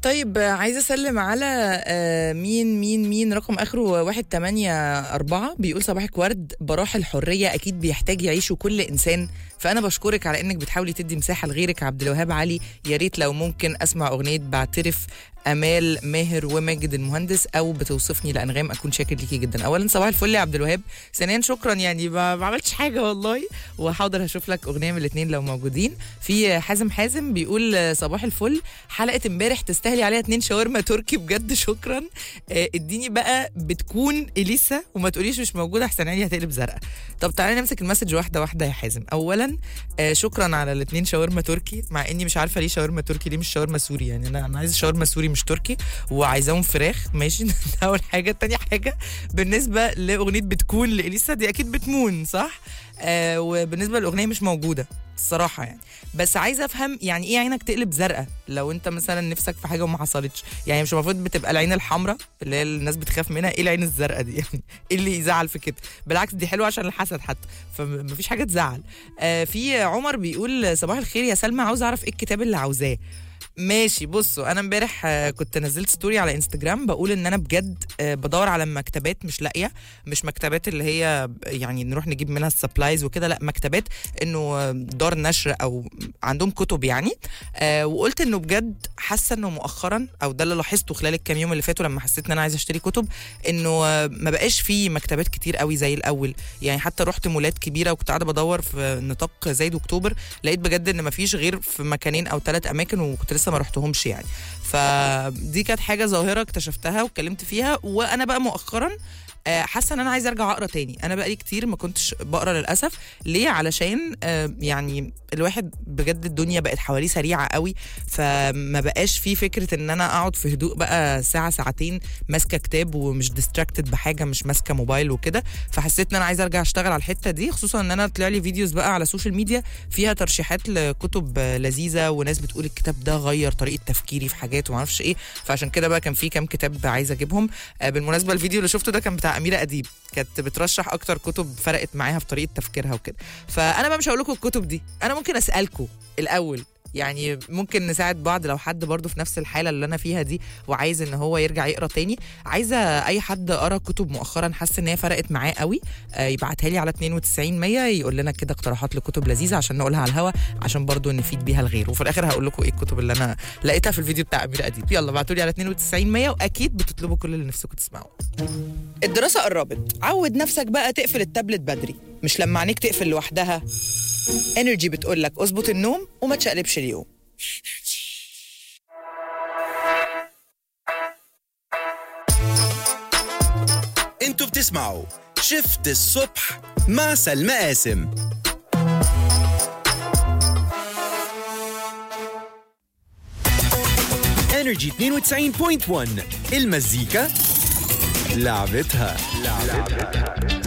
طيب آه، عايزه اسلم على آه، مين مين مين رقم اخره واحد تمانية أربعة بيقول صباحك ورد براح الحريه اكيد بيحتاج يعيشه كل انسان فانا بشكرك على انك بتحاولي تدي مساحه لغيرك عبد الوهاب علي يا ريت لو ممكن اسمع اغنيه بعترف امال ماهر وماجد المهندس او بتوصفني لانغام اكون شاكر ليكي جدا اولا صباح الفل يا عبد الوهاب ثانيا شكرا يعني ما ما عملتش حاجه والله وحاضر هشوف لك اغنيه من الاثنين لو موجودين في حازم حازم بيقول صباح الفل حلقه امبارح تستاهلي عليها اتنين شاورما تركي بجد شكرا آه، اديني بقى بتكون اليسا وما تقوليش مش موجوده احسن عيني هتقلب زرقاء طب تعالى نمسك المسج واحده واحده يا حازم اولا آه، شكرا على الاثنين شاورما تركي مع اني مش عارفه ليه شاورما تركي ليه مش شاورما سوري يعني انا انا عايزه شاورما سوري مش تركي وعايزاهم فراخ ماشي ده اول حاجه تاني حاجه بالنسبه لاغنيه بتكون لاليسا دي اكيد بتمون صح آه وبالنسبه للاغنيه مش موجوده الصراحه يعني بس عايزه افهم يعني ايه عينك تقلب زرقاء لو انت مثلا نفسك في حاجه وما حصلتش يعني مش المفروض بتبقى العين الحمراء اللي هي الناس بتخاف منها ايه العين الزرقاء دي يعني ايه اللي يزعل في كده بالعكس دي حلوه عشان الحسد حتى فمفيش حاجه تزعل آه في عمر بيقول صباح الخير يا سلمى عاوز اعرف ايه الكتاب اللي عاوزاه ماشي بصوا انا امبارح آه، كنت نزلت ستوري على انستجرام بقول ان انا بجد آه، بدور على مكتبات مش لاقيه مش مكتبات اللي هي يعني نروح نجيب منها السبلايز وكده لا مكتبات انه آه، دار نشر او عندهم كتب يعني آه وقلت انه بجد حاسه انه مؤخرا او ده اللي لاحظته خلال الكام يوم اللي فاتوا لما حسيت ان انا عايزه اشتري كتب انه آه، ما بقاش في مكتبات كتير قوي زي الاول يعني حتى رحت مولات كبيره وكنت قاعده بدور في نطاق زايد اكتوبر لقيت بجد ان ما فيش غير في مكانين او ثلاث اماكن وكنت لسه ما رحتهمش يعني فدي كانت حاجه ظاهره اكتشفتها واتكلمت فيها وانا بقى مؤخرا آه، حاسه ان انا عايزه ارجع اقرا تاني انا بقالي كتير ما كنتش بقرا للاسف ليه علشان آه، يعني الواحد بجد الدنيا بقت حواليه سريعه قوي فما بقاش في فكره ان انا اقعد في هدوء بقى ساعه ساعتين ماسكه كتاب ومش ديستراكتد بحاجه مش ماسكه موبايل وكده فحسيت ان انا عايزه ارجع اشتغل على الحته دي خصوصا ان انا طلع لي فيديوز بقى على السوشيال ميديا فيها ترشيحات لكتب آه، لذيذه وناس بتقول الكتاب ده غير طريقه تفكيري في حاجات وما اعرفش ايه فعشان كده بقى كان في كام كتاب عايزه اجيبهم آه، بالمناسبه الفيديو اللي شفته ده كان بتاع اميره اديب كانت بترشح اكتر كتب فرقت معاها في طريقه تفكيرها وكده فانا بقى مش هقول لكم الكتب دي انا ممكن اسالكم الاول يعني ممكن نساعد بعض لو حد برضه في نفس الحاله اللي انا فيها دي وعايز ان هو يرجع يقرا تاني عايزه اي حد قرا كتب مؤخرا حاسس ان هي فرقت معاه قوي آه، يبعتها لي على 92 100 يقول لنا كده اقتراحات لكتب لذيذه عشان نقولها على الهوا عشان برضه نفيد بيها الغير وفي الاخر هقول لكم ايه الكتب اللي انا لقيتها في الفيديو بتاع امير اديب يلا ابعتوا لي على 92 100 واكيد بتطلبوا كل اللي نفسكم تسمعوه الدراسه قربت عود نفسك بقى تقفل التابلت بدري مش لما عينيك تقفل لوحدها انرجي بتقول لك اظبط النوم وما تشقلبش اليوم انتوا بتسمعوا شفت الصبح مع سلمى قاسم انرجي 92.1 المزيكا لعبتها لعبتها